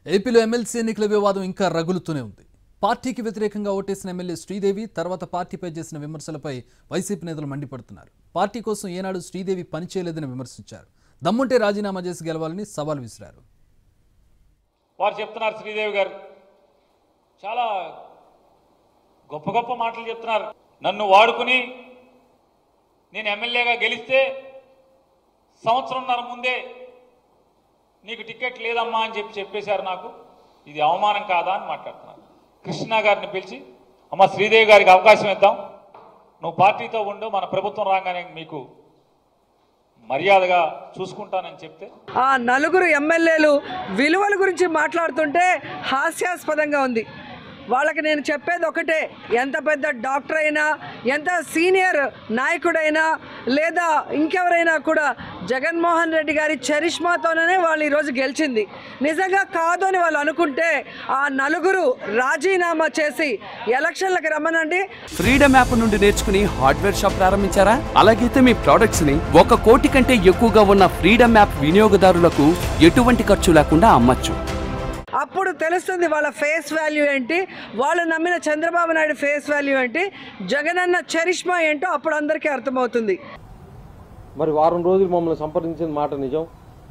ఏపీలో ఎమ్మెల్సీ ఎన్నికల వివాదం ఇంకా రగులుతూనే ఉంది పార్టీకి వ్యతిరేకంగా ఓటేసిన ఎమ్మెల్యే శ్రీదేవి తర్వాత పార్టీపై చేసిన విమర్శలపై వైసీపీ నేతలు మండిపడుతున్నారు పార్టీ కోసం ఏనాడు శ్రీదేవి పనిచేయలేదని విమర్శించారు దమ్ముంటే రాజీనామా చేసి గెలవాలని సవాల్ విసిరారు వారు చెప్తున్నారు శ్రీదేవి గారు చాలా గొప్ప గొప్ప మాటలు చెప్తున్నారు నన్ను వాడుకుని నేను ఎమ్మెల్యేగా గెలిస్తే సంవత్సరంన్నర ముందే నీకు టికెట్ లేదమ్మా అని చెప్పి చెప్పేశారు నాకు ఇది అవమానం కాదా అని మాట్లాడుతున్నారు కృష్ణ గారిని పిలిచి అమ్మ శ్రీదేవి గారికి అవకాశం ఇద్దాం నువ్వు పార్టీతో ఉండు మన ప్రభుత్వం రాగానే మీకు మర్యాదగా చూసుకుంటానని చెప్తే ఆ నలుగురు ఎమ్మెల్యేలు విలువల గురించి మాట్లాడుతుంటే హాస్యాస్పదంగా ఉంది వాళ్ళకి నేను చెప్పేది ఒకటే ఎంత పెద్ద డాక్టర్ అయినా ఎంత సీనియర్ నాయకుడైనా లేదా ఇంకెవరైనా కూడా జగన్మోహన్ రెడ్డి గారి చరిష్మాతోనే వాళ్ళు ఈరోజు గెలిచింది నిజంగా కాదు అని వాళ్ళు అనుకుంటే ఆ నలుగురు రాజీనామా చేసి ఎలక్షన్లకు రమ్మనండి ఫ్రీడమ్ యాప్ నుండి నేర్చుకుని హార్డ్వేర్ షాప్ ప్రారంభించారా అలాగైతే మీ ప్రొడక్ట్స్ ని ఒక కోటి కంటే ఎక్కువగా ఉన్న ఫ్రీడమ్ యాప్ వినియోగదారులకు ఎటువంటి ఖర్చు లేకుండా అమ్మచ్చు అప్పుడు తెలుస్తుంది వాళ్ళ ఫేస్ వాల్యూ ఏంటి వాళ్ళు నమ్మిన చంద్రబాబు నాయుడు ఫేస్ వాల్యూ ఏంటి జగనన్న చరిష్మా ఏంటో అప్పుడు అందరికీ అర్థమవుతుంది మరి వారం రోజులు మమ్మల్ని సంప్రదించిన మాట నిజం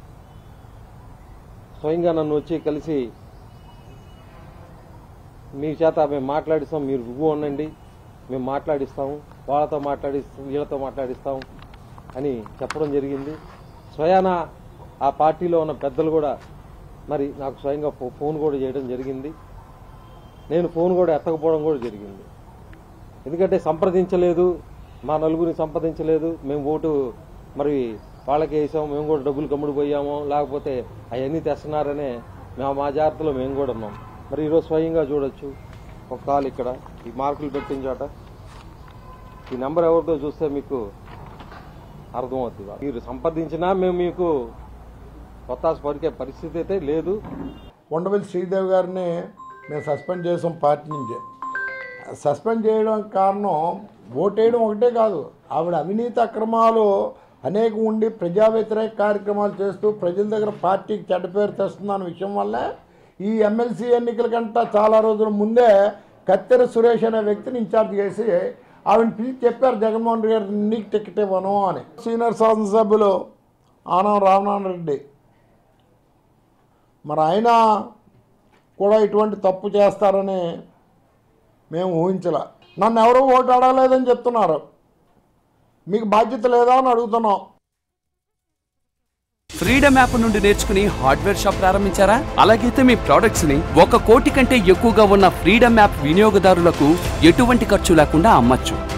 స్వయంగా నన్ను వచ్చి కలిసి మీ చేత మేము మాట్లాడిస్తాం మీరు రువ్వు ఉండండి మేము మాట్లాడిస్తాము వాళ్ళతో మాట్లాడిస్తాం వీళ్ళతో మాట్లాడిస్తాం అని చెప్పడం జరిగింది స్వయాన ఆ పార్టీలో ఉన్న పెద్దలు కూడా మరి నాకు స్వయంగా ఫో- ఫోన్ కూడా చేయడం జరిగింది నేను ఫోన్ కూడా ఎత్తకపోవడం కూడా జరిగింది ఎందుకంటే సంప్రదించలేదు మా నలుగురిని సంప్రదించలేదు మేము ఓటు మరి వాళ్ళకి వేసాము మేము కూడా డబ్బులు కమ్ముడు పోయాము లేకపోతే అవన్నీ తెస్తున్నారనే మేము మా జాగ్రత్తలో మేము కూడా ఉన్నాం మరి ఈరోజు స్వయంగా చూడొచ్చు ఒక కాల్ ఇక్కడ ఈ మార్కులు పెట్టిన చోట ఈ నెంబర్ ఎవరితో చూస్తే మీకు అర్థమవుతుంది మీరు సంప్రదించినా మేము మీకు కొత్త పలికే పరిస్థితి అయితే లేదు ఉండవల్లి శ్రీదేవి గారిని మేము సస్పెండ్ చేసాం పార్టీ నుంచి సస్పెండ్ చేయడం కారణం ఓటేయడం ఒకటే కాదు ఆవిడ అవినీతి అక్రమాలు అనేక ఉండి ప్రజా వ్యతిరేక కార్యక్రమాలు చేస్తూ ప్రజల దగ్గర పార్టీకి చెడ్డ పేరు తెస్తుందన్న విషయం వల్లే ఈ ఎమ్మెల్సీ ఎన్నికల కంటే చాలా రోజుల ముందే కత్తెర సురేష్ అనే వ్యక్తిని ఇన్ఛార్జ్ చేసి ఆవిడని పిలిచి చెప్పారు జగన్మోహన్ రెడ్డి గారు నీకు టికెట్ ఇవ్వను అని సీనియర్ శాసనసభ్యులు ఆనం రామనారాయణ రెడ్డి మరి ఆయన కూడా ఇటువంటి తప్పు చేస్తారని మేము ఊహించలే నన్ను ఎవరు ఓటు అడగలేదని చెప్తున్నారు మీకు బాధ్యత లేదా అని అడుగుతున్నాం ఫ్రీడమ్ యాప్ నుండి నేర్చుకుని హార్డ్వేర్ షాప్ ప్రారంభించారా అలాగైతే మీ ప్రొడక్ట్స్ ని ఒక కోటి కంటే ఎక్కువగా ఉన్న ఫ్రీడమ్ యాప్ వినియోగదారులకు ఎటువంటి ఖర్చు లేకుండా అమ్మచ్చు